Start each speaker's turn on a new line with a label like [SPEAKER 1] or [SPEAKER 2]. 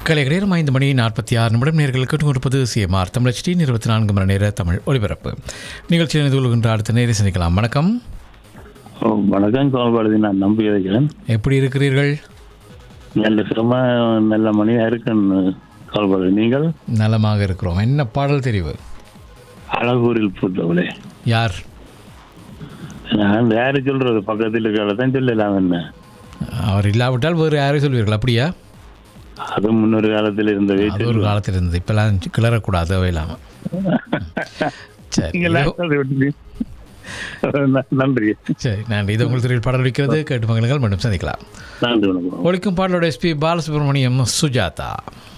[SPEAKER 1] கலைஞர் ஐந்து மணி நாற்பத்தி ஆறு நிமிடம் நேர்கள் கேட்டுக்கொண்டிருப்பது சிஎம்ஆர் தமிழச்சி இருபத்தி நான்கு மணி நேர தமிழ் ஒலிபரப்பு நிகழ்ச்சியில் இணைந்து கொள்கின்ற அடுத்த நேரை சந்திக்கலாம் வணக்கம்
[SPEAKER 2] ஓ, வணக்கம் கோபாலதி நான் நம்பி இருக்கிறேன்
[SPEAKER 1] எப்படி இருக்கிறீர்கள்
[SPEAKER 2] நல்ல சிரம நல்ல மணியா இருக்குன்னு கோபாலதி நீங்கள்
[SPEAKER 1] நலமாக இருக்கிறோம் என்ன பாடல் தெரிவு
[SPEAKER 2] அழகூரில் பூத்தவளே
[SPEAKER 1] யார்
[SPEAKER 2] நான் யாரு சொல்றது பக்கத்தில் இருக்கிறதான் சொல்லலாம் என்ன
[SPEAKER 1] அவர் இல்லாவிட்டால் வேறு யாரையும் சொல்வீர்கள் அப்படியா
[SPEAKER 2] அது முன்னொரு காலத்தில் இருந்த
[SPEAKER 1] அது
[SPEAKER 2] வீட்டில்
[SPEAKER 1] ஒரு காலத்தில் இருந்தது இப்பெல்லாம் கிளறக்கூடாது அவை இல்லாமல் சரி
[SPEAKER 2] நீங்கள்
[SPEAKER 1] இதோ-
[SPEAKER 2] அதை விட்டுட்டு. ந- நன்றி
[SPEAKER 1] சரி நன்றி இது உங்கள் துறையில் பாடல் வைக்கிறது கேட்டு மகளுங்கள் மீண்டும் சந்திக்கலாம்
[SPEAKER 2] நன்றி வணக்கம்
[SPEAKER 1] ஒழிக்கும் பாடலோட எஸ்பி பாலசுப்ரமணியம் சுஜாதா